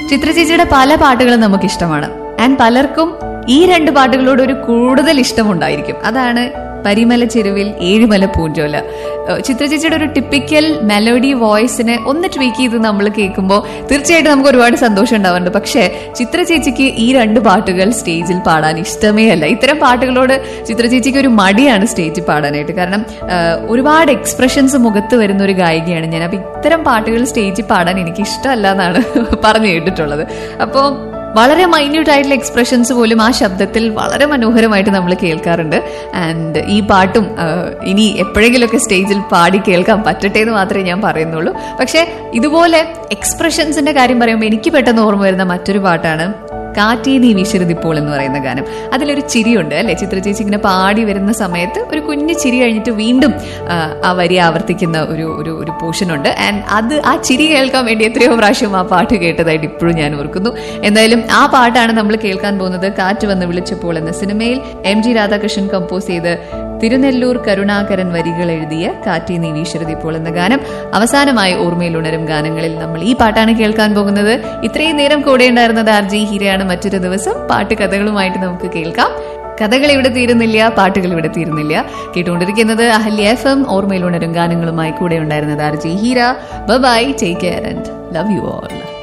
ചിത്ര ചേച്ചിയുടെ പല പാട്ടുകളും നമുക്ക് ഇഷ്ടമാണ് ആൻഡ് പലർക്കും ഈ രണ്ട് പാട്ടുകളോട് ഒരു കൂടുതൽ ഇഷ്ടമുണ്ടായിരിക്കും അതാണ് പരിമല ചെരുവിൽ ഏഴുമല പൂഞ്ചോല ഏഹ് ചിത്ര ചേച്ചിയുടെ ഒരു ടിപ്പിക്കൽ മെലഡി വോയിസിനെ ഒന്ന് ട്വീക്ക് ചെയ്ത് നമ്മൾ കേൾക്കുമ്പോൾ തീർച്ചയായിട്ടും നമുക്ക് ഒരുപാട് സന്തോഷം ഉണ്ടാവാറുണ്ട് പക്ഷേ ചിത്ര ചേച്ചിക്ക് ഈ രണ്ട് പാട്ടുകൾ സ്റ്റേജിൽ പാടാൻ ഇഷ്ടമേ അല്ല ഇത്തരം പാട്ടുകളോട് ചിത്ര ചേച്ചിക്ക് ഒരു മടിയാണ് സ്റ്റേജിൽ പാടാനായിട്ട് കാരണം ഏഹ് ഒരുപാട് എക്സ്പ്രഷൻസ് മുഖത്ത് വരുന്ന ഒരു ഗായികയാണ് ഞാൻ അപ്പൊ ഇത്തരം പാട്ടുകൾ സ്റ്റേജിൽ പാടാൻ എനിക്ക് ഇഷ്ടമല്ല എന്നാണ് പറഞ്ഞു കേട്ടിട്ടുള്ളത് അപ്പോൾ വളരെ മൈന്യൂട്ട് ആയിട്ടുള്ള എക്സ്പ്രഷൻസ് പോലും ആ ശബ്ദത്തിൽ വളരെ മനോഹരമായിട്ട് നമ്മൾ കേൾക്കാറുണ്ട് ആൻഡ് ഈ പാട്ടും ആ, ഇനി എപ്പോഴെങ്കിലുമൊക്കെ സ്റ്റേജിൽ പാടി കേൾക്കാൻ പറ്റട്ടെ എന്ന് മാത്രമേ ഞാൻ പറയുന്നുള്ളൂ പക്ഷേ ഇതുപോലെ എക്സ്പ്രഷൻസിന്റെ കാര്യം പറയുമ്പോൾ എനിക്ക് പെട്ടെന്ന് ഓർമ്മ വരുന്ന മറ്റൊരു പാട്ടാണ് കാറ്റേ നീ വിശരുതിപ്പോൾ എന്ന് പറയുന്ന ഗാനം അതിലൊരു ചിരിയുണ്ട് അല്ലെ ചിത്ര ചേച്ചി ഇങ്ങനെ പാടി വരുന്ന സമയത്ത് ഒരു കുഞ്ഞു ചിരി കഴിഞ്ഞിട്ട് വീണ്ടും ആ, ആ വരി ആവർത്തിക്കുന്ന ഒരു ഒരു ഒരു പോർഷൻ ഉണ്ട് ആൻഡ് അത് ആ ചിരി കേൾക്കാൻ വേണ്ടി എത്രയോ പ്രാവശ്യം ആ പാട്ട് കേട്ടതായിട്ട് ഇപ്പോഴും ഞാൻ ഓർക്കുന്നു എന്തായാലും ആ പാട്ടാണ് നമ്മൾ കേൾക്കാൻ പോകുന്നത് കാറ്റ് വന്ന് വിളിച്ചപ്പോൾ എന്ന സിനിമയിൽ എം ജി രാധാകൃഷ്ണൻ കമ്പോസ് ചെയ്ത് തിരുനെല്ലൂർ കരുണാകരൻ വരികൾ എഴുതിയ കാറ്റി നീ വീശരുതിപ്പോൾ എന്ന ഗാനം അവസാനമായി ഓർമ്മയിൽ ഉണരും ഗാനങ്ങളിൽ നമ്മൾ ഈ പാട്ടാണ് കേൾക്കാൻ പോകുന്നത് ഇത്രയും നേരം കൂടെ ഉണ്ടായിരുന്നത് ആർ ജി ഹീരയാണ് മറ്റൊരു ദിവസം പാട്ട് കഥകളുമായിട്ട് നമുക്ക് കേൾക്കാം കഥകൾ ഇവിടെ തീരുന്നില്ല പാട്ടുകൾ ഇവിടെ തീരുന്നില്ല കേട്ടുകൊണ്ടിരിക്കുന്നത് അഹല്യ എഫ് എം ഓർമ്മയിൽ ഉണരും ഗാനങ്ങളുമായി കൂടെ ഉണ്ടായിരുന്നത് R G Heera bye take care and love you all